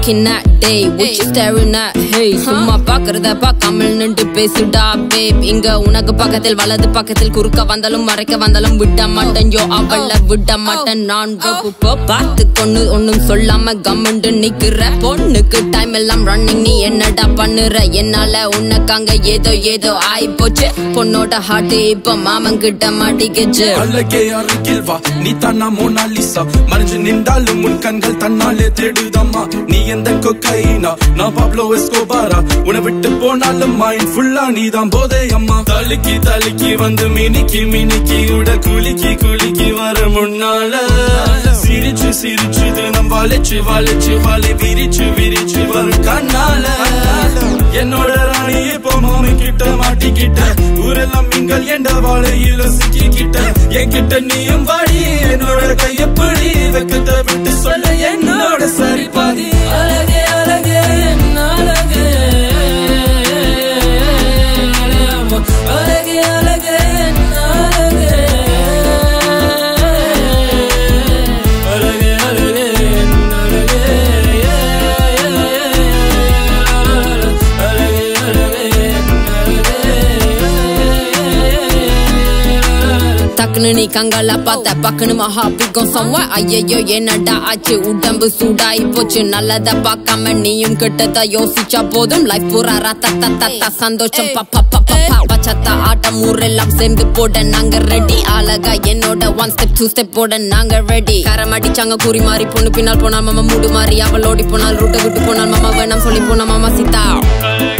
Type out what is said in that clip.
looking at day what you staring at hey சும்மா பாக்குறத பார்க்காம நின்று பேசுடா babe இங்க உனக்கு பக்கத்தில் வலது பக்கத்தில் குறுக்க வந்தாலும் மறைக்க வந்தாலும் விட மாட்டேன் யோ அவள விட மாட்டேன் நான் வகுப்ப பார்த்து கொண்டு ஒண்ணும் சொல்லாம கம்மண்டு நிக்கிற பொண்ணுக்கு டைம் எல்லாம் ரன்னிங் நீ என்னடா பண்ணுற என்னால உனக்கு அங்க ஏதோ ஏதோ ஆயி போச்சு பொண்ணோட ஹார்ட் இப்ப மாமன் கிட்ட மாட்டிக்கிச்சு அழகே அருகில் வா நீ தானா மோனாலிசா மறைஞ்சு நின்றாலும் உன் கண்கள் தன்னாலே தேடுதம்மா நீ எந்த கொக்கைனா நான் பாப்லோ எஸ்கோபாரா உன்னை விட்டு போனாலும் மைண்ட் ஃபுல்லா நீ தான் போதே அம்மா தலுக்கி தலுக்கி வந்து மினிக்கி மினிக்கி உட குலுக்கி குலுக்கி வர முன்னால சிரிச்சு சிரிச்சு தினம் வளைச்சு வளைச்சு வலை விரிச்சு விரிச்சு வரும் கண்ணால என்னோட ராணி இப்போ மாமி கிட்ட மாட்டிக்கிட்ட ஊரெல்லாம் நீங்கள் என்ற வாழையில சிக்கிக்கிட்ட என்கிட்ட நீயும் வாடி என்னோட கையப்படி வெக்கத்தை விட்டு சொல்ல என்னோட சரி பாதி அழகே அழகே என் அழகே அழகே அழகே என் அழகே அழகே அழகே என் அழகே அழகே அழகே டக்குனு நீ கங்கால பார்த்த பக்குனு மகா பிக்கும் சம்வா ஐயையோ என்னடா ஆச்சு உடம்பு சூடாயி போச்சு நல்லத பார்க்காம நீயும் கிட்டத யோசிச்சா போதும் லைஃப் பூரா ரத்த தத்த சந்தோஷம் பப்ப பப்ப பச்சத்த ஆட்டம் ஊரெல்லாம் சேர்ந்து போட நாங்க ரெடி அழகா என்னோட ஒன் ஸ்டெப் டூ ஸ்டெப் போட நாங்க ரெடி கரம் அடிச்சாங்க குறி மாறி பொண்ணு பின்னால் போனால் மாமா மூடு மாறி அவள் ஓடி போனால் ரூட்டை விட்டு போனால் மாமா வேணாம் சொல்லி போனா மாமா சீதா அழகே